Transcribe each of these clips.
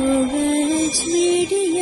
Village Media.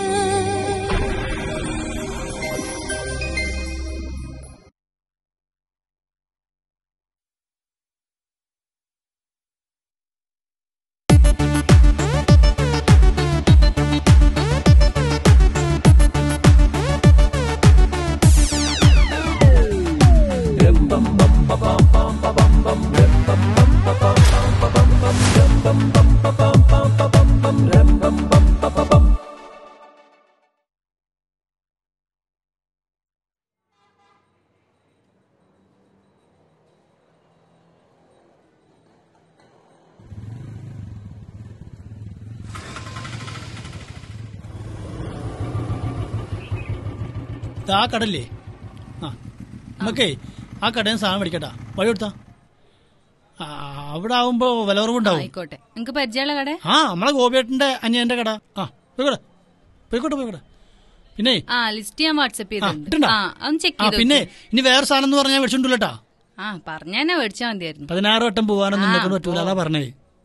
ഇത് ആ കടല്ലേ ആ നമുക്കേ ആ കടയിൽ നിന്ന് സാധനം മേടിക്കട്ടാ വഴി കൊടുത്താ ആ, അവിടെ ആവുമ്പോ വില കുറവുണ്ടാവും ആയിക്കോട്ടെ നിങ്ങക്ക് പരിചയമുള്ള കട ആ നമ്മളെ ഗോപിയേട്ടന്റെ അനിയന്റെ കട ആ പോയിക്കോട്ടെ പോയിക്കോട്ടെ പോയിക്കോട്ടെ പിന്നെ ആ ലിസ്റ്റ് ഞാൻ വാട്സപ്പ് ആ ചെയ്തിട്ടുണ്ട് ഇട്ടുണ്ടോ? ആ ഒന്ന് ചെക്ക് ആ ചെയ്ത് പിന്നെ ഇനി വേറെ സാധനം എന്ന് പറഞ്ഞാൽ മേടിച്ചോണ്ടല്ലോട്ടാ ആ പറഞ്ഞ തന്നെ മേടിച്ചാ മതിയായിരുന്നു പതിനാറ് വട്ടം പോവാനൊന്നും ആ, നിന്നെ പറ്റൂല അതാ പറഞ്ഞേ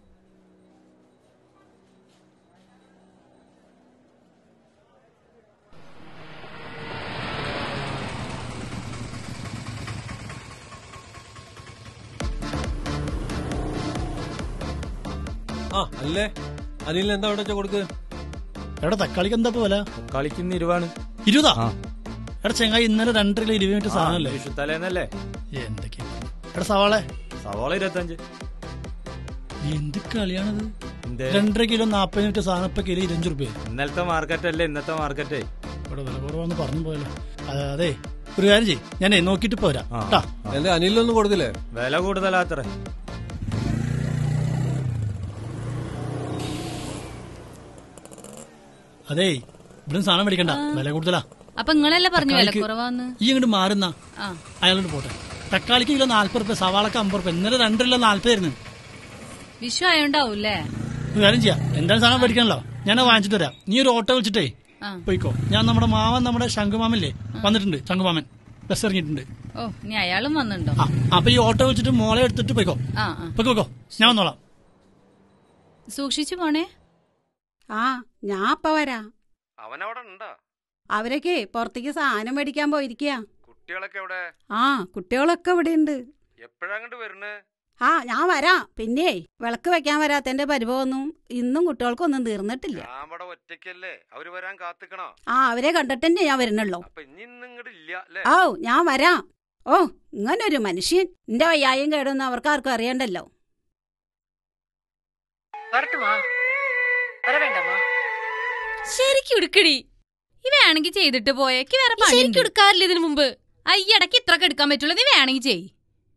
ആ അല്ലേ അനിലിന് എന്താ അവിടെ വെച്ചാ കൊടുക്ക് എവിടെ തക്കാളിക്ക് എന്താ പോലെ കളിക്കുന്ന ഇരുവാണ് ഇരുപതാ ആ. എടാ ചെങ്ങായി ഇന്നലെ രണ്ടര ഇരുപത് മിനിറ്റ് സാധനമല്ലേ തലേന്നല്ലേ എന്തൊക്കെയാ എടാ സവാളെ സവാള ഇരുപത്തഞ്ച് എന്ത് കളിയാണിത് എന്തേ? രണ്ടര കിലോ നാപ്പത് മിനിറ്റ് സാധനം ഇപ്പൊ കിലോ ഇരുപഞ്ച് റുപ്യ ഇന്നലത്തെ മാർക്കറ്റ് അല്ലേ ഇന്നത്തെ മാർക്കറ്റ് ഇവിടെ വില കുറവാന്ന് പറഞ്ഞു പോയല്ലോ അതെ അതെ ഒരു കാര്യം ചെയ്യ് ഞാനേ നോക്കിട്ട് പോരാ ആ. കേട്ടാ എന്റെ അനിലൊന്നും കൊടുത്തില്ലേ വില കൂടുതലാത്ര അതേ ഇവിടെ സാധനം മേടിക്കണ്ട വില കൂടുതലാ അപ്പൊ നിങ്ങളല്ലേ പറഞ്ഞു വില തക്കാളിക്ക് കുറവാന്ന് ഈ അങ്ങോട്ട് മാറുന്ന ആ അയാളോട് പോട്ടെ തക്കാളിക്ക് കിലോ നാല്പത് റുപ്യ സവാളക്ക് അമ്പത് റുപ്യ ഇന്നലെ രണ്ടര കിലോ നാല്പത് ആയിരുന്നു വിഷു ആയോണ്ടാവൂല്ലേ ഒരു കാര്യം ചെയ്യാം എന്താണ് സാധനം മേടിക്കണല്ലോ ഞാൻ വാങ്ങിച്ചിട്ട് വരാം നീ ഒരു ഓട്ടോ വിളിച്ചിട്ടേ ആ പോയിക്കോ ഞാൻ നമ്മുടെ മാമൻ നമ്മുടെ ശംഖുമാമല്ലേ വന്നിട്ടുണ്ട് ശംഖുമാമൻ ബസ് ഇറങ്ങിയിട്ടുണ്ട് ഓ ഇനി അയാളും വന്നിട്ടുണ്ടോ ആ അപ്പൊ ഈ ഓട്ടോ വിളിച്ചിട്ട് മോളെ എടുത്തിട്ട് പോയിക്കോ ആ ആ പോയിക്കോ പോയിക്കോ ഞാൻ വന്നോളാം സൂക്ഷിച്ചു പോണേ ആ ഞാൻ അപ്പ വരാ അവനവിടെ ഉണ്ടാ അവരൊക്കെ പുറത്തേക്ക് സാധനം മേടിക്കാൻ പോയിരിക്കുക കുട്ടികളൊക്കെ എവിടെ ആ കുട്ടികളൊക്കെ ഇവിടെ ഉണ്ട് എപ്പോഴാങ്ങോട്ട് വരുന്നേ ആ ഞാൻ വരാം പിന്നെ വിളക്ക് വെക്കാൻ വരാത്തതിന്റെ പരിഭവമൊന്നും ഇന്നും കുട്ടികൾക്കൊന്നും തീർന്നിട്ടില്ല ഞാൻ ഇവിടെ ഒറ്റയ്ക്കല്ലേ അവര് വരാൻ കാത്തിക്കണോ ആ അവരെ കണ്ടിട്ടെന്നെ ഞാൻ വരുന്നുള്ളൂ അപ്പൊ ഇനി ഇന്ന് ഇങ്ങോട്ട് ഇല്ല അല്ലേ ഓ ഞാൻ വരാം ഓ ഇങ്ങനൊരു മനുഷ്യൻ എന്റെ വയ്യായും കേടൊന്നും അവർക്ക് ആർക്കും അറിയണ്ടല്ലോ ശരിക്കും എടുക്കടി ഈ വേണമെങ്കിൽ ചെയ്തിട്ട് പോയേക്ക് വേറെ പണി ശരിക്കും എടുക്കാറില്ല ഇതിനു മുമ്പ് അയ്യടക്ക് ഇത്രക്ക് എടുക്കാൻ പറ്റുള്ളൂ നീ വേണമെങ്കിൽ ചെയ്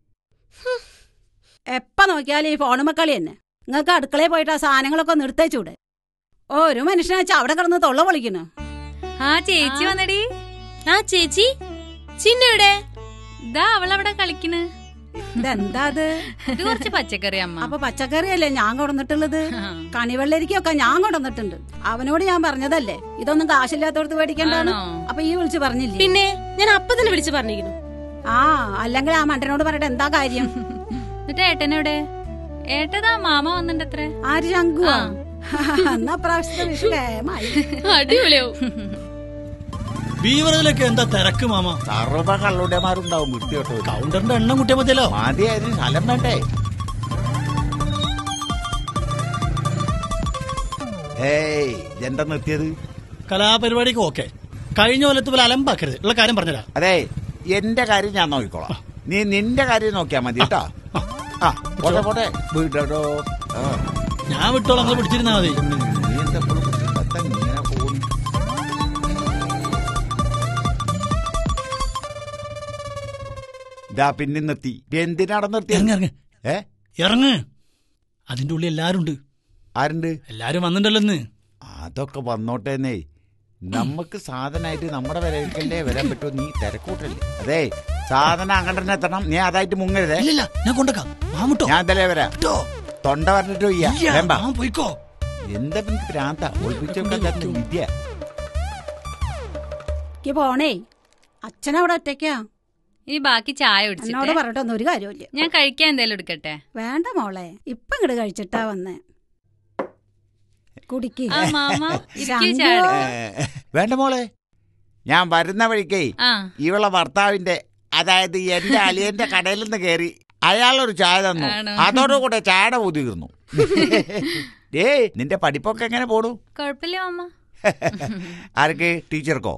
എപ്പ നോക്കിയാലും ഈ ഫോണുമ്മ കളി തന്നെ നിങ്ങൾക്ക് അടുക്കളയിൽ പോയിട്ട് ആ സാധനങ്ങളൊക്കെ ഒന്ന് എടുത്തേച്ചൂടെ ഓ ഒരു മനുഷ്യനെ വെച്ചാൽ അവിടെ കിടന്ന് തൊള്ള പൊളിക്കണു ആ ചേച്ചി ആ. വന്നടി ആ ചേച്ചി ചിന്നയുടെ ഇതാ അവളവിടെ കളിക്കണ് ഇതെന്താ അത് ഇത് കുറച്ച് പച്ചക്കറി അമ്മ അപ്പൊ പച്ചക്കറിയല്ലേ ഞാൻ കൊടുന്നിട്ടുള്ളത് ആ. കണിവെള്ളരിക്കൊക്കെ ഞാൻ കൊടുന്നിട്ടുണ്ട് അവനോട് ഞാൻ പറഞ്ഞതല്ലേ ഇതൊന്നും കാശില്ലാത്തോടത്ത് മേടിക്കണ്ടാണ് ആണോ? അപ്പൊ ഈ വിളിച്ച് പറഞ്ഞില്ലേ പിന്നെ ഞാൻ അപ്പൊ തന്നെ വിളിച്ചു പറഞ്ഞിരുന്നു ആ അല്ലെങ്കിൽ ആ മണ്ടനോട് പറഞ്ഞിട്ട് എന്താ കാര്യം എന്നിട്ട് ഏട്ടനെവിടെ ഏട്ടതാ മാമ വന്നിട്ടുണ്ട് അത്ര ആര് ശങ്കുവോ ആ. എന്നാ പ്രാവശ്യത്തെ വിഷു കേമായി അടിപൊളിയാവും ബീവറേജിലൊക്കെ എന്താ തിരക്ക് മാമ സർവ്വ കള്ളുടമാരുണ്ടാവും വിട്ടിയോട്ടോ കൗണ്ടറിന്റെ എണ്ണം കൂട്ടിയാൽ മതിയല്ലോ മതിയായിരുന്നു സ്ഥലം വേണ്ടേ ഏയ് എന്താ നിർത്തിയത് കലാപരിപാടിക്ക് ഓക്കെ കഴിഞ്ഞ കൊല്ലത്ത് പോലെ അലമ്പാക്കരുത് ഉള്ള കാര്യം പറഞ്ഞുതരാം അതെ എന്റെ കാര്യം ഞാൻ നോക്കിക്കോളാം നീ നിന്റെ കാര്യം നോക്കിയാ മതി കേട്ടോ ആ പോട്ടെ പോട്ടെ വീട്ടോ ആ ഞാൻ വിട്ടോളാം നിങ്ങൾ പിടിച്ചിരുന്നാ മതി നീ എന്താ ഇപ്പോഴും കുട്ടികളെ ഇങ്ങനെ പോകുന്നു ഇതാ പിന്നെ നിർത്തി എന്തിനാടെ നിർത്തിയത് ഇറങ്ങ് ഇറങ്ങ് ഏ ഇറങ്ങ് അതിന്റെ ഉള്ളിൽ എല്ലാരും ഉണ്ട് ആരുണ്ട് എല്ലാരും വന്നിട്ടുണ്ടല്ലോ ഇന്ന് അതൊക്കെ വന്നോട്ടേന്നേ നമുക്ക് സാധനമായിട്ട് നമ്മുടെ വിലക്കല്ലേ വരാൻ പറ്റുമോ നീ തിരക്കൂട്ടല്ലേ അതെ സാധനം അങ്ങോട്ട് തന്നെ എത്തണം നീ അതായിട്ട് മുങ്ങരുതേ ഇല്ലില്ല ഞാൻ കൊണ്ടേക്കാം മാമിട്ടോ ഞാൻ എന്തായാലേ വരാം കേട്ടോ തൊണ്ട പറഞ്ഞിട്ട് വയ്യ വേമ്പ മാമൻ പോയിക്കോ എന്താ പിന്നെ ഭ്രാന്ത ഒളിപ്പിച്ചൊക്കെ വിദ്യ എനിക്ക് പോണേ അച്ഛനവിടെ ഒറ്റയ്ക്കാ ഇനി ബാക്കി ചായ എന്നോട് കുടിച്ചിട്ട് പറഞ്ഞിട്ടൊന്നും ഒരു കാര്യമില്ല ഞാൻ കഴിക്കാൻ എന്തായാലും എടുക്കട്ടെ വേണ്ട മോളെ ഇപ്പൊ ഇങ്ങോട്ട് കഴിച്ചിട്ടാ വന്നേ കുടിക്ക് ആ മാമ ഇരിക്കൂ ശങ്കു. ചാടി ഏ, വേണ്ട മോളെ ഞാൻ വരുന്ന വഴിക്കേ ആ ഇവളെ ഭർത്താവിന്റെ അതായത് എന്റെ അലിയന്റെ കടയിൽ നിന്ന് കയറി അയാളൊരു ചായ തന്നു ആണോ? അതോടുകൂടെ ചായയുടെ ഊതി തീർന്നു ഏ നിന്റെ പഠിപ്പൊക്കെ എങ്ങനെ പോണു കൊഴപ്പില്ല മാമ ആർക്ക് ടീച്ചർക്കോ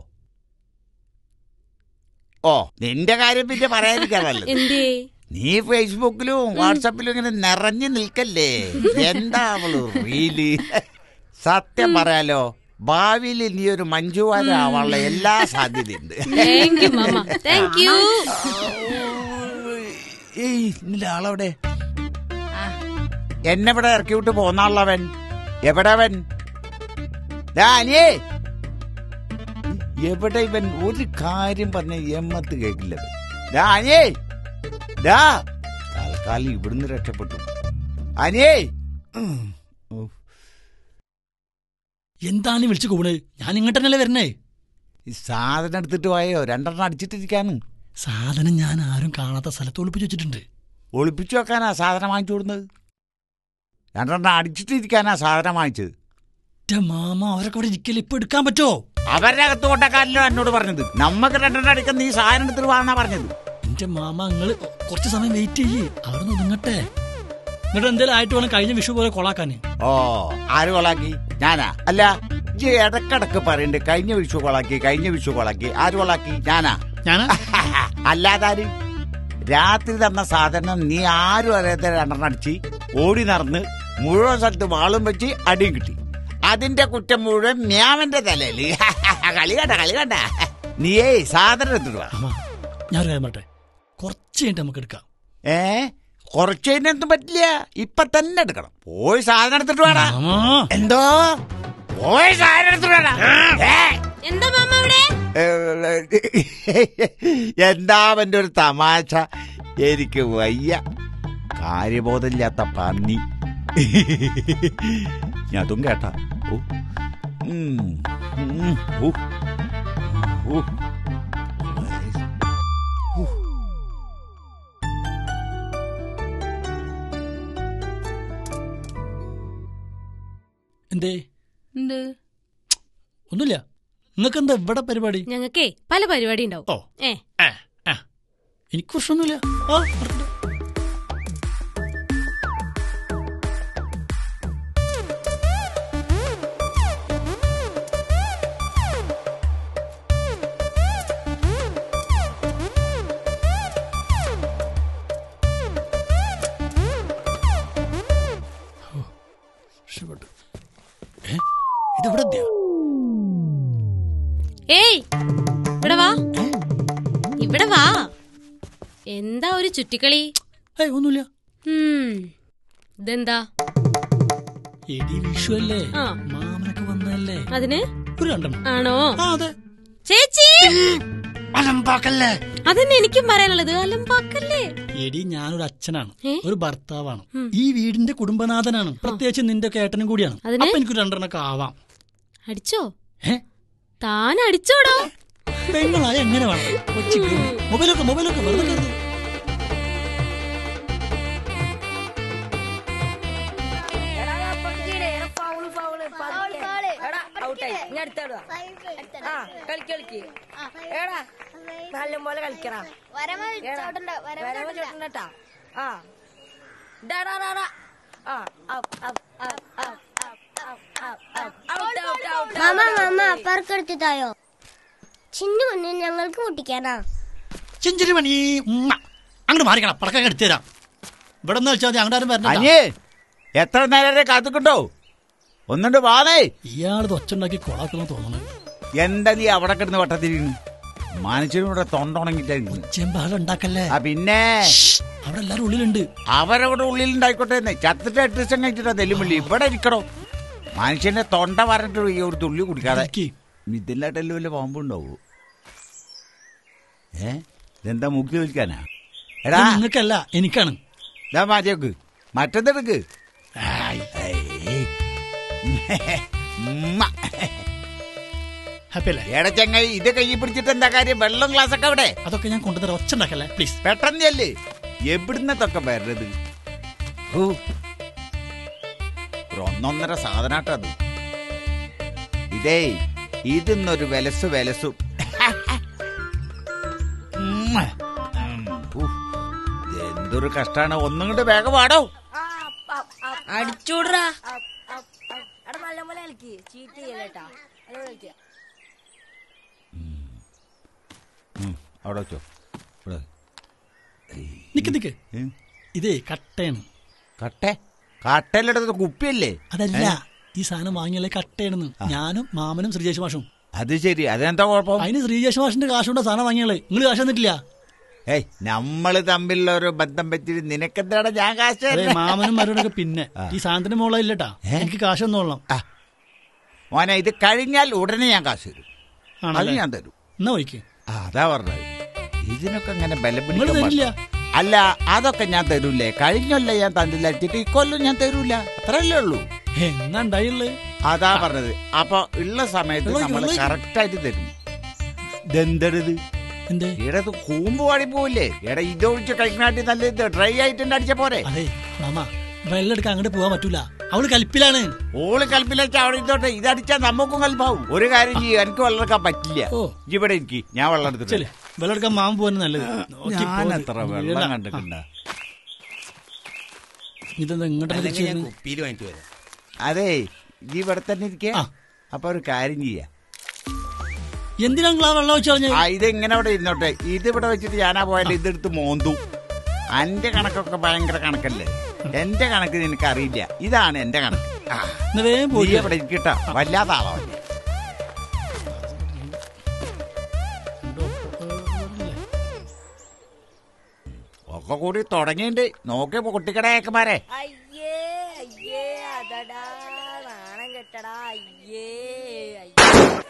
ഓ നിന്റെ കാര്യം പിന്നെ പറയാതിരിക്കാതല്ലോ എന്തേ നീ ഫേസ്ബുക്കിലും വാട്സപ്പിലും ഇങ്ങനെ നിറഞ്ഞു നിൽക്കല്ലേ എന്താ അവള് റീല് സത്യം പറയാലോ ഭാവിയിൽ നീ ഒരു മഞ്ജുവാരാവാനുള്ള എല്ലാ സാധ്യതയുണ്ട് താങ്ക് യു മാമ താങ്ക് യു ഏയ് നിന്റെ ആളവിടെ ആ, എന്നെ ഇവിടെ ഇറക്കി വിട്ട് പോന്നാളവൻ എവിടെ അവൻ ദാ അനിയേ എവിടെ ഇവൻ ഒരു കാര്യം പറഞ്ഞ എമ്മത്ത് കേൾക്കില്ല ഇവൻ. ദാ അനിയേ ദാ തൽക്കാലം ഇവിടുന്ന് രക്ഷപ്പെട്ടു അനിയേ ഉം. ഉഫ്. എന്താണ് വിളിച്ചു കൂണ് ഞാൻ ഇങ്ങോട്ട് തന്നെയല്ലേ വരണേ ഈ സാധനം എടുത്തിട്ട് പോയോ രണ്ടെണ്ണം അടിച്ചിട്ടിരിക്കാണ് സാധനം ഞാൻ ആരും കാണാത്ത സ്ഥലത്ത് ഒളിപ്പിച്ച് വെച്ചിട്ടുണ്ട് ഒളിപ്പിച്ചു വെക്കാനാ സാധനം വാങ്ങിച്ചു കൊടുക്കുന്നത് രണ്ടെണ്ണം അടിച്ചിട്ടിരിക്കാനാ സാധനം വാങ്ങിച്ചത് എന്റെ മാമ അവരൊക്കെ അവിടെ ഇരിക്കല് ഇപ്പൊ എടുക്കാൻ പറ്റുമോ അവരുടെ അകത്ത് കൊണ്ടക്കാരല്ലോ എന്നോട് പറഞ്ഞത് നമ്മക്ക് രണ്ടെണ്ണം അടിക്കാൻ നീ സാധനം എടുത്തിട്ട് വാന്നാ പറഞ്ഞത് എന്റെ മാമ നിങ്ങള് കുറച്ച് സമയം വെയിറ്റ് ചെയ്യ് അവരൊന്ന് ഒതുങ്ങട്ടെ എന്നിട്ട് എന്തേലും ആയിട്ട് വേണം കഴിഞ്ഞ വിഷു പോലെ കൊളാക്കാന് ഓ ആര് കൊളാക്കി ഞാനാ അല്ല ഇജ്ജ് ഇടക്കിടക്ക് പറയണ്ട് കഴിഞ്ഞ വിഷു കൊളാക്കി കഴിഞ്ഞ വിഷു കൊളാക്കി ആര് കൊളാക്കി ഞാനാ ഞാനാ അല്ലാതാര് രാത്രി തന്ന സാധനം നീ ആരും അറിയാത്ത രണ്ടെണ്ണം അടിച്ച് ഓടി നടന്ന് മുഴുവൻ സ്ഥലത്ത് വാളും വെച്ച് അടിയും കിട്ടി അതിന്റെ കുറ്റം മുഴുവൻ മ്യാവന്റെ തലയില് കളി കണ്ട കളി കണ്ട നീയേ സാധനം എടുത്തിട്ട് വാ മാമ ഞാൻ ഒരു കാര്യം പറട്ടെ കുറച്ച് കഴിഞ്ഞിട്ട് നമുക്ക് എടുക്കാം ഏ കുറച്ച് കഴിഞ്ഞൊന്നും പറ്റില്ല ഇപ്പൊ തന്നെ എടുക്കണം പോയി സാധനം എടുത്തിട്ട് വേടാ മാമാ എന്തോ പോയി സാധനം എടുത്തിട്ട് വേടാ ഏ എന്താ മാമ അവിടെ എന്താ അവന്റെ ഒരു തമാശ എനിക്ക് വയ്യ കാര്യബോധമില്ലാത്ത പന്നി ഞാൻ അതും കേട്ടാ ഓ. ഉം. ഉം. ഓ. ഓ. ഓ. എന്തേ എന്ത് ഒന്നുമില്ല നിങ്ങൾക്ക് എന്താ ഇവിടെ പരിപാടി ഞങ്ങക്കേ പല പരിപാടി ഉണ്ടാവും ഓ ഏ ആ, ആ. എനിക്ക് പ്രശ്നമൊന്നുമില്ല ആ പറഞ്ഞോ. ഓ, രക്ഷപ്പെട്ടു. ഏ ഇതെവിടെ എത്തിയോ ഏയ് ഇവിടെ വാ ഇവിടെ വാ എന്താ ഒരു ചുറ്റിക്കളി ഏയ് ഒന്നുമില്ല ഉം. ഇതെന്താ എടി വിഷു അല്ലേ ആ. മാമനൊക്കെ വന്നല്ലേ അതിന് ഒരു രണ്ടെണ്ണം ആണോ ആ അതെ ചേച്ചി അലമ്പാക്കല്ലേ അതന്നെ എനിക്കും പറയാനുള്ളത് അലമ്പാക്കല്ലേ എടി ഞാനൊരു അച്ഛനാണ് ഏ? ഒരു ഭർത്താവാണ് ഉം. ഈ വീടിന്റെ കുടുംബനാഥനാണ് പ്രത്യേകിച്ച് നിന്റെ ഒക്കെ ഏട്ടനും കൂടിയാണ് അതിന്? അപ്പൊ എനിക്ക് രണ്ടെണ്ണൊക്കെ ആവാം അടിച്ചോ ഏ താൻ അടിച്ചോടോ പെങ്ങളായ എങ്ങനെ വേണം കൊച്ചി കേറി. മൊബൈലൊക്കെ മൊബൈലൊക്കെ വെറുതെ കരുത് ആ കളിക്ക് കളിക്ക് ഏടാ നല്ല പോലെ കളിക്കടാ വരവ് ചോട്ടണ്ടാ ആ ഡാടാ ഡാടാ ആ out out out out out out മാമ മാമ അപ്പറക്കെടുത്തിട്ടായോ ചിന്നു മുന്നിൽ ഞങ്ങൾക്ക് മുട്ടിക്കാനാ ചെഞ്ചരി മണി ഉമ്മ. അങ്ങോട്ട് മാറിക്കണം പടക്കം എടുത്തു തരാം ഇവിടെ നിന്ന് വെച്ചാൽ മതി അങ്ങോട്ട് ആരും വരണം അനിയേ എത്ര നേരം കാത്തുക്കുണ്ടോ ഒന്നുണ്ട് വാനേ ഇയാൾ തൊച്ചുണ്ടാക്കി കൊളാക്കുന്നു തോന്നുന്നു എന്താ നീ അവിടെ കിടന്ന് വട്ടത്തിരിക്കുന്നു മനുഷ്യനൂടെ തൊണ്ടുണങ്ങിട്ടായിരുന്നു ചെമ്പാകം ഉണ്ടാക്കല്ലേ ആ പിന്നെ ശ്ശ്, അവിടെ എല്ലാരും ഉള്ളിലുണ്ട് അവരവിടെ ഉള്ളിലുണ്ടായിക്കോട്ടെ എന്ന് ചത്തിട്ട് എട്ട് ദിവസം കഴിച്ചിട്ടാ നെല്ലുമുള്ളി ഇവിടെ ഇരിക്കണോ മനുഷ്യന്റെ തൊണ്ട പറഞ്ഞിട്ട് ഈ ഒരു തുള്ളി കുടിക്കാതെ ഇരിക്ക്. ഇതിലായിട്ടെല്ലാം വല്ല പാമ്പുണ്ടാവൂ ഏ ഇതെന്താ മുക്കി വിൽക്കാനാ ഇത് എടാ നിങ്ങൾക്കല്ല എനിക്കാണ് ഇതാ മാറ്റിയൊക്ക് മറ്റെന്തെടുക്ക് ആയ്. ഉമ്മ. ഹാപ്പി അല്ലേ എടാ ചങ്ങായി ഇത് കൈ പിടിച്ചിട്ട് എന്താ കാര്യം വെള്ളം ഗ്ലാസ് ഒക്കെ അവിടെ അതൊക്കെ ഞാൻ കൊണ്ടുതരാം ഒച്ച ഉണ്ടാക്കല്ലേ പ്ലീസ് പെട്ടെന്ന് അല്ലേ എവിടുന്നതൊക്കെ വരണത് ഹൂ. ഒരു ഒന്നൊന്നര സാധനാട്ടത് ഇതേ ഇതിന്നൊരു വിലസ് വിലസും ഉം. ഉം. ഉഫ്. എന്തൊരു കഷ്ടാണ് ഒന്നും കൊണ്ട് വേഗം പാടോ അടിച്ചൂടാ എടാ നല്ലപോലെ കളിക്ക് ചീറ്റ് ചെയ്യല്ലേട്ടാ നല്ലപോലെ കളിക്കുക അവിടെ വെച്ചോ ഇവിടെ നിക്ക് നിക്ക് ഏ? ഇതേ കട്ടയാണ് കട്ടെ കട്ടയിലെടുത്തത് കുപ്പിയല്ലേ അതല്ല ഈ സാധനം വാങ്ങിയാലേ കട്ടയാണെന്ന് ഞാനും മാമനും ശ്രീജേഷ് മാഷും അത് ശരി അതെന്താ കുഴപ്പം അതിന് ശ്രീജേഷ് മാഷിന്റെ കാശുകൊണ്ട് സാധനം വാങ്ങിയാളെ നിങ്ങൾ കാശ് തന്നിട്ടില്ല ഏയ് നമ്മള് തമ്മിലുള്ള ഒരു ബന്ധം പറ്റിയിട്ട് നിനക്കെന്താണ് ഞാൻ കാശ് അതെ തരുന്നെ? മാമനും മരുടൊക്കെ പിന്നെ ഈ സാധനത്തിന് മോളെ ഇല്ലട്ടാ ഏ? എനിക്ക് കാശ് തന്നോളാം ആ. മോനെ ഇത് കഴിഞ്ഞാൽ ഉടനെ ഞാൻ കാശ് തരും അത് ആണല്ലേ ഞാൻ തരും എന്നാ വയ്ക്ക് ആ, അതാ പറഞ്ഞത് ഇതിനൊക്കെ അങ്ങനെ ബലം നിങ്ങൾ പിടിക്കാൻ തരില്ല പാടില്ല. അല്ല അതൊക്കെ ഞാൻ തരൂലേ കഴിഞ്ഞൊല്ല ഞാൻ തന്നില്ല വെച്ചിട്ട് ഇക്കൊല്ലം ഞാൻ തരൂല അത്രയല്ലേ ഉള്ളൂ എന്നാ ഉണ്ടായുള്ളത് അതാ പറഞ്ഞത് അപ്പൊ ഉള്ള സമയത്ത് വെള്ളം നമ്മൾ ഒഴിക്ക്, കറക്റ്റ് ആയിട്ട് തരും ഇതെന്തരുത് എന്തേ ഇവിടെ ഇത് കൂമ്പ് പാടി പോവില്ലേ എടാ ഇതൊഴിച്ച് കഴിക്കണാട്ടി നല്ല ഇത് ഡ്രൈ ആയിട്ടുണ്ട് അടിച്ച പോരെ അതെ മാമ വെള്ളം എടുക്കാൻ അങ്ങോട്ട് പോകാൻ പറ്റൂല അവള് കലിപ്പിലാണ് ഓള് കൽപ്പിലേക്ക് അവിടെ ഇതോട്ടെ ഇതടിച്ചാൽ നമുക്കും കൽപ്പാവും ഒരു കാര്യം ചെയ്യും എനിക്ക് വെള്ളം എടുക്കാൻ പറ്റില്ല ഓ. ഇവിടെ എനിക്ക് ഞാൻ വെള്ളം എടുത്തിട്ട് ചെല് വെള്ളം എടുക്കാൻ മാമ പോകാൻ നല്ലത് നോക്കി ഞാൻ പോര്. എത്ര വെള്ളം വീഴാ. കണ്ടിട്ടുണ്ട ഇതെന്താ ഇങ്ങോട്ടല്ലേ തിരിച്ചു വരുന്നത്? കുപ്പിയിൽ വാങ്ങിട്ട് വരാം അതെ ഈ ഇവിടെ തന്നെ ഇരിക്കേ ആ. അപ്പൊ ഒരു കാര്യം ചെയ്യാ എന്തിനാ നിങ്ങൾ ആ വെള്ളം വെച്ച് കളഞ്ഞത് ആ ഇത് ഇങ്ങനെ അവിടെ ഇരുന്നോട്ടെ ഇത് ഇവിടെ വെച്ചിട്ട് ഞാനാ പോയാലും ഇതെടുത്ത് മോന്തു അന്റെ കണക്കൊക്കെ ഭയങ്കര കണക്കല്ലേ എന്റെ കണക്ക് നിനക്ക് അറിയില്ല ഇതാണ് എന്റെ കണക്ക് ആ. എന്നാ വേഗം നീ പോയി ഇവിടെ ഇരിക്കട്ടാ വല്ലാത്ത ആളാവല്ലേ ഒക്കെ കൂടി തുടങ്ങിയിട്ടുണ്ട് നോക്കിയ കുട്ടിക്കടയേക്കന്മാരെ അയ്യേ അയ്യേ അതടാ നാണം കെട്ടടാ അയ്യേ അയ്യേ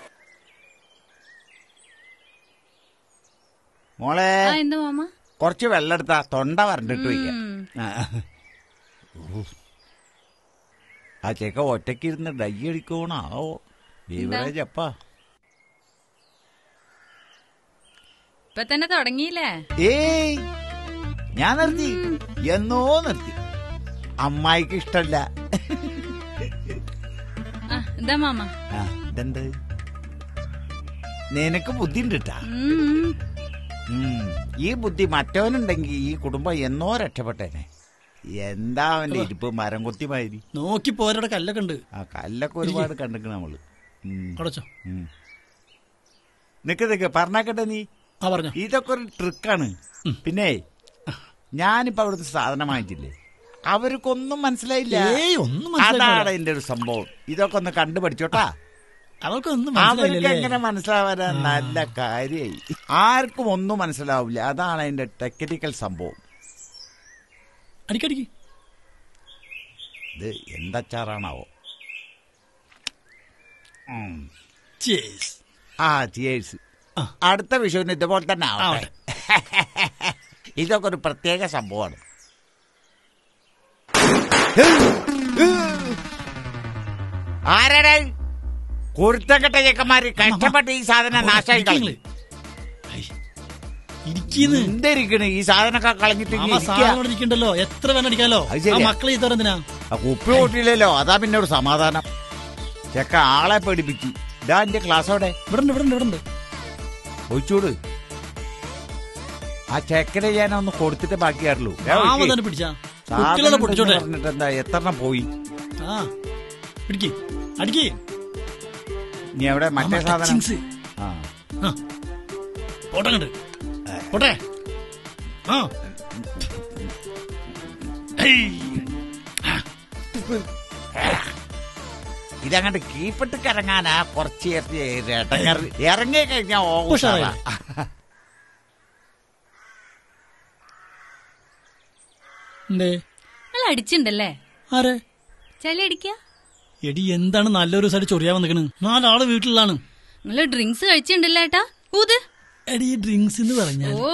മോളെ ആ എന്താ മാമ കുറച്ച് വെള്ളം എടുത്താ തൊണ്ട വരണ്ടിട്ട് വയ്ക്കാം ആ. ആ ചേക്ക ഒറ്റയ്ക്ക് ഇരുന്ന് ഡൈ അടിക്കണോ ബീവറേജ് അപ്പാ ഇപ്പൊ തന്നെ തുടങ്ങിയില്ലേ ഏയ് ഞാൻ നിർത്തി എന്നോ നിർത്തി അമ്മായിക്ക് ഇഷ്ടല്ല ആ എന്താ മാമ ആ, ഇതെന്ത് നിനക്ക് ബുദ്ധി ഉണ്ട് ട്ടാ. ഉം. ഉം. ഈ ബുദ്ധി മറ്റവനുണ്ടെങ്കിൽ ഈ കുടുംബം എന്നോ രക്ഷപ്പെട്ടേനെ എന്താ അവന്റെ ഇരിപ്പ് മരം കൊത്തി മാതിരി നോക്കി പോരവിടെ കല്ലൊക്കെ ഉണ്ട് ആ കല്ലൊക്കെ ഒരുപാട് കണ്ടിക്കണ നമ്മള് ഉം. അടച്ചോ ഉം. നിക്ക് നിക്ക് പറഞ്ഞാക്കട്ടെ നീ ആ പറഞ്ഞോ ഇതൊക്കെ ഒരു ട്രിക്കാണ് പിന്നെ ഞാനിപ്പോ അവിടുത്തെ സാധനം വാങ്ങിച്ചില്ലേ അവർക്കൊന്നും മനസ്സിലായില്ല ഏയ് ഒന്നും അതാണ് മനസ്സിലായില്ല എന്റെ ഒരു സംഭവം ഇതൊക്കെ ഒന്ന് കണ്ടുപഠിച്ചോട്ടാ അവൾക്കൊന്നും അവർക്ക് മനസ്സിലായില്ലേ എങ്ങനെ മനസ്സിലാവാൻ നല്ല കാര്യമായി ആർക്കും ഒന്നും മനസ്സിലാവില്ല അതാണ് അതിന്റെ ടെക്നിക്കൽ സംഭവം അടിക്കടിക്ക് ഇത് എന്തച്ചാറാണാവോ ഉം. ചേസ് ആ ചിയേഴ്സ് ആ. അടുത്ത വിഷുവിന് ഇതുപോലെ തന്നെ ആവട്ടെ ഇതൊക്കെ ഒരു പ്രത്യേക സംഭവമാണ് ആരാടാ കുരുത്തക്കെട്ട ചെക്കന്മാര് കഷ്ടപ്പെട്ട് ഈ സാധനം നാശമായി കളഞ്ഞു ഇരിക്കുന്നു എന്തിരിക്കണ് ഈ സാധനമൊക്കെ കളഞ്ഞിട്ട് ഇങ്ങ് മാമ ഇരിക്കാ. സാധനം ഇവിടെ ഇരിക്കണ്ടല്ലോ എത്ര വേണം അടിക്കാലോ അത് ആ ശരിയാ. മക്കളെ ഈ എന്തിനാ ആ കുപ്പി കൂട്ടിയില്ലല്ലോ അതാ പിന്നെ ഒരു സമാധാനം ചെക്ക ആളെ പേടിപ്പിച്ചു ഇതാ എന്റെ ക്ലാസ് അവിടെ ഇവിടെ ഉണ്ട് ഇവിടെ ഉണ്ട് ഇവിടെ ഉണ്ട് ഒഴിച്ചൂട് ആ ചെക്കനെ ഞാൻ ഒന്ന് കൊടുത്തിട്ട് ബാക്കിയാറുള്ളൂ മാമ തന്നെ പിടിച്ചാ കുട്ടികളെ പിടിച്ചോട്ടെ പറഞ്ഞിട്ട് എന്താ എത്രണ്ണം പോയി ആ പിടിക്ക് അടിക്ക് നീ എവിടെ മറ്റേ മാമ, സാധനം ടച്ചിങ്സ്. ആ ആ പോട്ടെ കണ്ട് പോട്ടെ ആ ഏയ്. ഇതങ്ങോട്ട് കീപ്പിട്ട് കറങ്ങാനാ കുറച്ച് ഇടങ്ങറ് ഇറങ്ങി കഴിഞ്ഞാ ഓ ഉഷാറായി. ഉഷാറാ. എന്തേ നിങ്ങൾ അടിച്ചിണ്ടല്ലേ ആരെ ചളി അടിക്ക എടി എന്താണ് നല്ലൊരു സൈഡ് ചൊറിയാൻ വന്നിക്കണ് നാലാള് വീട്ടിലാണ് നിങ്ങൾ ഡ്രിങ്ക്സ് കഴിച്ചിട്ടുണ്ടല്ലേ ഏട്ടാ ഊത് എടി ഈ ഡ്രിങ്ക്സ് എന്ന് പറഞ്ഞാൽ ഓ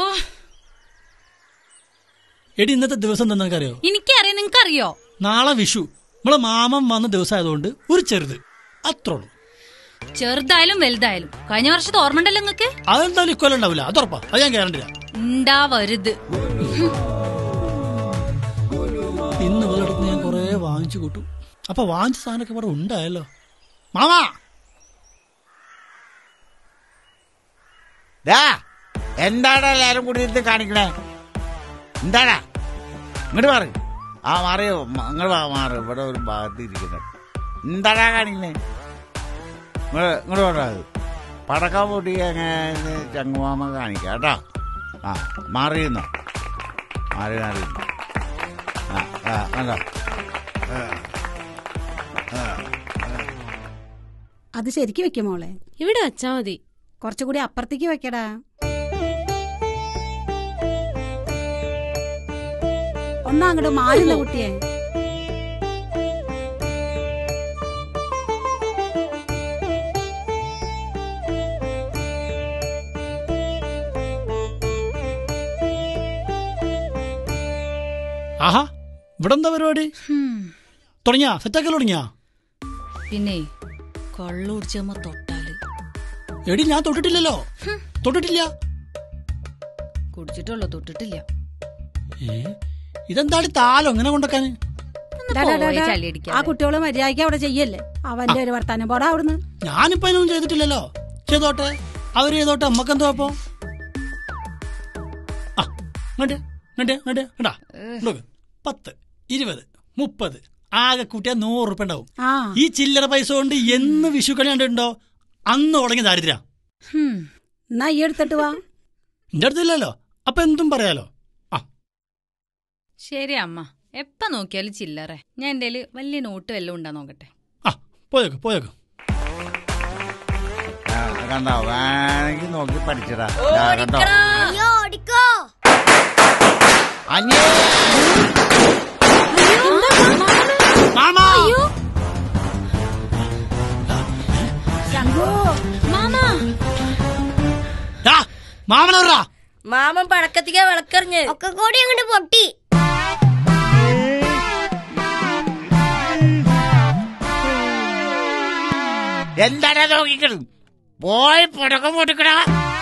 എടി ഇന്നത്തെ ദിവസം എന്താ നിനക്കറിയോ എനിക്കറിയാം നിങ്ങൾക്കറിയോ നാളെ വിഷു നമ്മളെ മാമൻ വന്ന ദിവസം ആയതുകൊണ്ട് ഒരു ചെറുത് അത്രേ ഉള്ളൂ ചെറുതായാലും വലുതായാലും കഴിഞ്ഞ വർഷത്തെ ഓർമ്മ ഉണ്ടല്ലോ നിങ്ങക്ക് അതെന്തായാലും ഇക്കൊല്ലം ഉണ്ടാവില്ല അത് ഉറപ്പാ അത് ഞാൻ കയറണ്ടില്ല ഉണ്ടാവരുത് ഇന്ന് ഇവളടുത്ത് ഞാൻ കൊറേ വാങ്ങിച്ചു കൂട്ടും അപ്പൊ വാങ്ങിച്ച സാധനമൊക്കെ ഇവിടെ ഉണ്ടായല്ലോ മാമാ ദാ എന്താടാ എല്ലാരും കൂടി ഇരുന്ന് കാണിക്കണേ എന്താടാ ഇങ്ങോട്ട് മാറി ആ മാറിയോ നിങ്ങൾ മാറി ഇവിടെ ഒരു ഭാഗത്ത് ഇരിക്കുന്നത് എന്താടാ കാണിക്കണേ ഇങ്ങോട്ട് ഇങ്ങോട്ട് പറഞ്ഞത് പടക്കം പൊട്ടി അങ്ങനെ ചങ്ങുമാമ കാണിക്കാം കേട്ടോ ആ മാറിയുന്നോ മാറി മാറി ആ ആ കണ്ടോ അത് ശരിക്ക് വെക്കും മോളെ ഇവിടെ വച്ചാ മതി കുറച്ചുകൂടി അപ്പുറത്തേക്ക് വെക്കടാ ഒന്നാ അങ്ങോട്ട് മാറുന്ന കുട്ടിയെ ആഹാ ഇവിടെ എന്താ പരിപാടി തുടങ്ങിയാ സെറ്റാക്കൽ തുടങ്ങിയാ പിന്നെ കള്ളുടിച്ചമ്മ തൊട്ടാല് എടി ഞാൻ തൊട്ടിട്ടില്ലല്ലോ തൊട്ടിട്ടില്ല കുടിച്ചിട്ടുള്ളൂ തൊട്ടിട്ടില്ല ഏ ഇതെന്താണ് താലോ ഇങ്ങനെ കൊണ്ടക്കാന് ഒന്ന് ഡാ, ഡാ, ഡാ, പോയി ഡാ. ചളിയടിക്കാതെ. ആ കുട്ടികള് മര്യാദയ്ക്ക് അവിടെ ചെയ്യല്ലേ അവന്റെ ഒരു വർത്താനം പോടാ അവിടുന്ന് ഞാനിപ്പോ അതിനൊന്നും ചെയ്തിട്ടില്ലല്ലോ ചെയ്തോട്ടെ അവര് ചെയ്തോട്ടെ നമ്മക്കെന്തോ അപ്പോ ആ ഇങ്ങോട്ട് ഇങ്ങോട്ട് ഇങ്ങോട്ട് കണ്ടാ നോക്ക് പത്ത് ഇരുപത് മുപ്പത് ആകെ കൂട്ടിയാ നൂറ് ഉറുപ്പ ഉണ്ടാവും ആ ഈ ചില്ലറ പൈസ കൊണ്ട് എന്ന് വിഷു കളി കണ്ടിട്ടുണ്ടോ അന്ന് തുടങ്ങി ദാരിദ്ര്യ ഹും. എന്നാ ഈ എടുത്തിട്ട് വാ എന്റെ അടുത്തില്ലല്ലോ അപ്പൊ എന്തും പറയാലോ ആ ശരി അമ്മ എപ്പ നോക്കിയാലും ചില്ലറ ഞാൻ എന്റെ വലിയ നോട്ട് വല്ലതും ഉണ്ടാ നോക്കട്ടെ ആ പോയേക്ക് പോയേക്ക് ആ, കണ്ടോ വേണമെങ്കിൽ നോക്കി പഠിച്ചടാ ദാ, കണ്ടോ അയ്യോ ഓടിക്കോ അഞ്ഞേ മാമാ ശംഖു മാമാ ദാ, മാമനവറാ മാമൻ പടക്കത്തിക്ക വിളക്കെറിഞ്ഞ് ഒക്കെ കൂടി അങ്ങോട്ട് പൊട്ടി എന്താടാ നോക്കിക്കണത് പോയി പടക്കം പൊട്ടിക്കടാ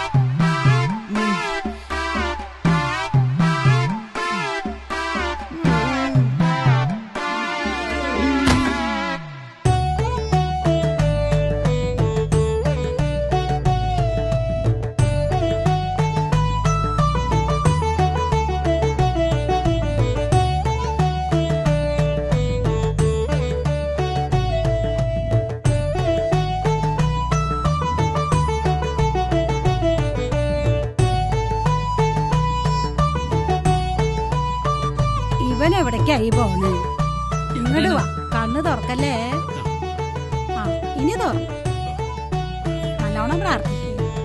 ഇവൻ എവിടേക്കായി പോണേ ഇങ്ങോട്ട് വാ കണ്ണ് തുറക്കല്ലേ ആ ഇനി തുറന്നു നല്ലോണം പ്രാർത്ഥിക്കും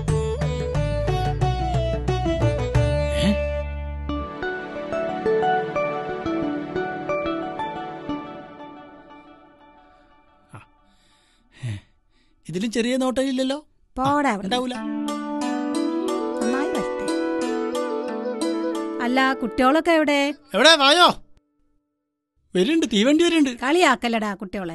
ഇതിലും ചെറിയ നോട്ടയില്ലല്ലോ പോടാ അവിടെ ഉണ്ടാവൂല നന്നായി വരട്ടെ അല്ല കുട്ടികളൊക്കെ എവിടെ എവിടെ വായോ വരുന്നുണ്ട് തീവണ്ടി വരുന്നുണ്ട് കളിയാക്കല്ലടാ കുട്ടികളെ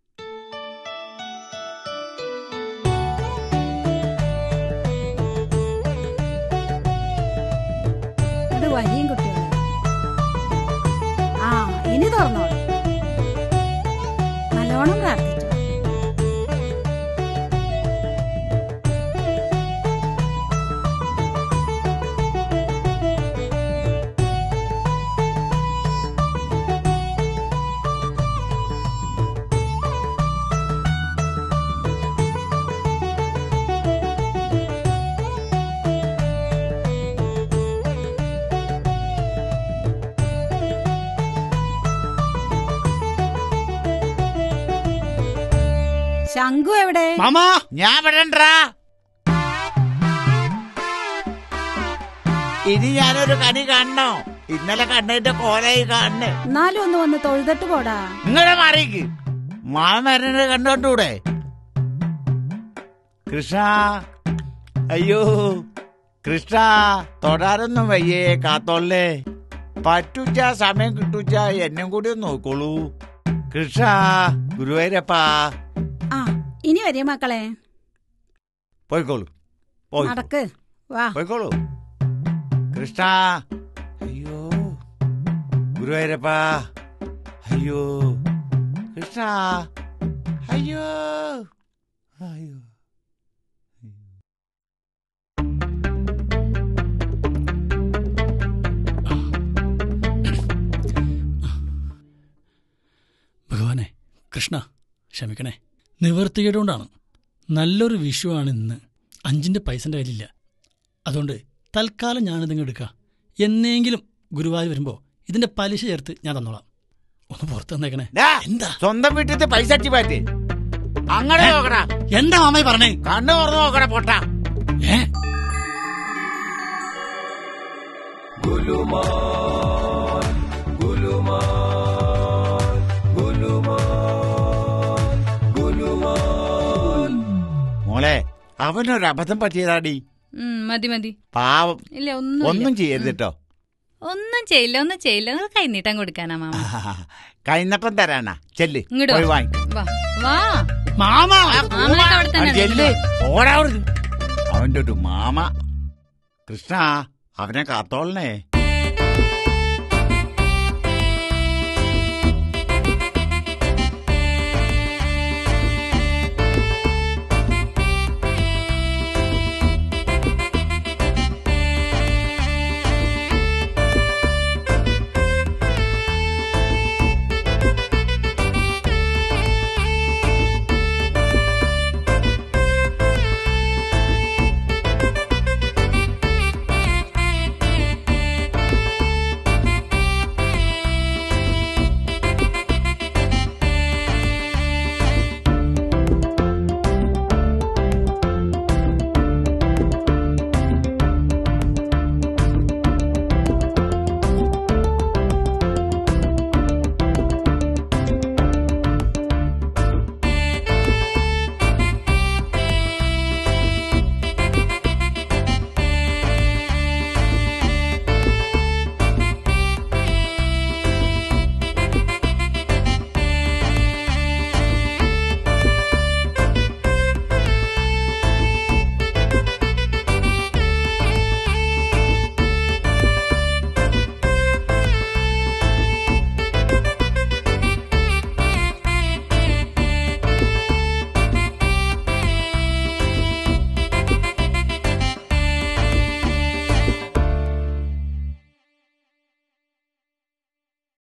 ഇങ്ങട് വരിയും കുട്ടികളെ ആ ഇനി തുറന്നോളൂ നല്ലോണം പ്രാർത്ഥിച്ചു ശംഖു എവിടെ മാമാ ഞാൻ വിടണ്ടാ ഇനി ഞാനൊരു കണി കാണണോ ഇന്നലെ കണ്ണേന്റെ കോലായി കാണണേ എന്നാലും ഒന്ന് വന്ന് തൊഴുതിട്ട് പോടാ നിങ്ങളെ മാറിക്ക് മാമ വരണത് കണ്ടോണ്ടൂടെ കൃഷ്ണ അയ്യോ കൃഷ്ണ തൊടാനൊന്നും വയ്യേ കാത്തോളേ പറ്റുച്ച സമയം കിട്ടുച്ച എന്നും കൂടി ഒന്ന് നോക്കോളൂ കൃഷ്ണ ഗുരുവായൂരപ്പാ ആ ഇനി വരിക മക്കളെ പോയിക്കോളൂ പോയി നടക്ക് വാ പോയിക്കോളൂ കൃഷ്ണ അയ്യോ ഗുരുവായൂരപ്പാ അയ്യോ കൃഷ്ണ അയ്യോ അയ്യോ കൃഷ്ണ ക്ഷമിക്കണേ നിവർത്തികേടുകൊണ്ടാണ് നല്ലൊരു വിഷുവാണ് ഇന്ന് അഞ്ചിൻ്റെ പൈസൻ്റെ കയ്യിലില്ല അതുകൊണ്ട് തൽക്കാലം ഞാനിതിങ്ങ് എടുക്കുക എന്നെങ്കിലും ഗുരുവായൂർ വരുമ്പോൾ ഇതിൻ്റെ പലിശ ചേർത്ത് ഞാൻ തന്നോളാം ഒന്ന് പുറത്ത് തന്നേക്കണേ ഡാ, എന്താ സ്വന്തം വീട്ടിൽ പൈസ അട്ടി പാറ്റി അങ്ങനെ നോക്കടാ എന്താ മാമായി പറഞ്ഞേ കണ്ണു തുറന്നു നോക്കടാ പൊട്ടാ ഏ മോളെ അവനൊരു അബദ്ധം പറ്റിയതാടി ഉം, മതി മതി പാവം ഇല്ല ഒന്നും ഒന്നും ചെയ്യരുത് കേട്ടോ ഒന്നും ചെയ്യില്ല ഒന്നും ചെയ്യില്ല നിങ്ങൾ കൈനീട്ടം കൊടുക്കാനാ മാമ കൈനപ്പം തരാനാ ചെല്ല് ഇങ്ങോട്ട് പോയി വാ. വാങ്ങിക്കോ. വാ വാ മാമ മാമനൊക്കെ അവിടെ തന്നെ ആ, ചെല്ല് ഉണ്ടല്ലോ. ഓടാ അവിടുന്ന്. അവന്റെ ഒരു മാമ കൃഷ്ണ അവനെ കാത്തോളണേ